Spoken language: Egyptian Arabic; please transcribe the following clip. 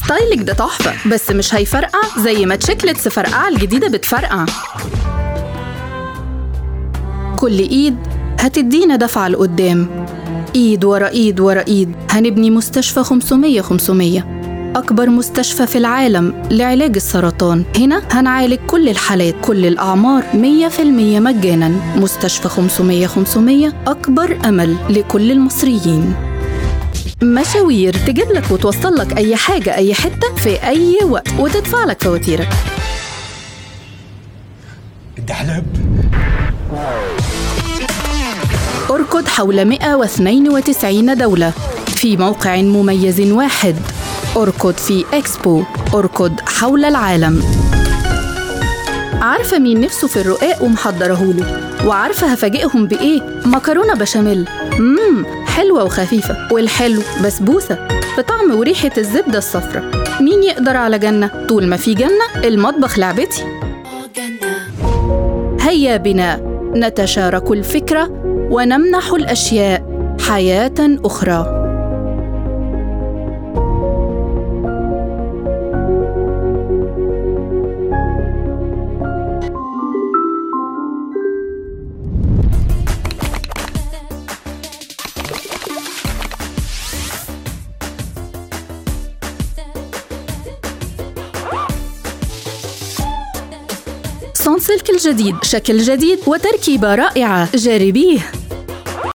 ستايلك ده تحفة بس مش هيفرقع زي ما تشيكلتس فرقعة الجديدة بتفرقع كل إيد هتدينا دفعة لقدام إيد ورا إيد ورا إيد هنبني مستشفى 500 500 أكبر مستشفى في العالم لعلاج السرطان هنا هنعالج كل الحالات كل الأعمار 100% مجانا مستشفى 500 500 أكبر أمل لكل المصريين مشاوير تجيب لك وتوصل لك أي حاجة أي حتة في أي وقت وتدفع لك فواتيرك الدحلب اركض حول 192 دولة في موقع مميز واحد اركض في اكسبو اركض حول العالم عارفة مين نفسه في الرقاق ومحضرهوله وعارفة هفاجئهم بإيه؟ مكرونة بشاميل مم حلوة وخفيفة والحلو بسبوسة بطعم وريحة الزبدة الصفراء مين يقدر على جنة؟ طول ما في جنة المطبخ لعبتي هيا بنا نتشارك الفكرة ونمنح الأشياء حياة أخرى صن سلك الجديد شكل جديد وتركيبة رائعة جربيه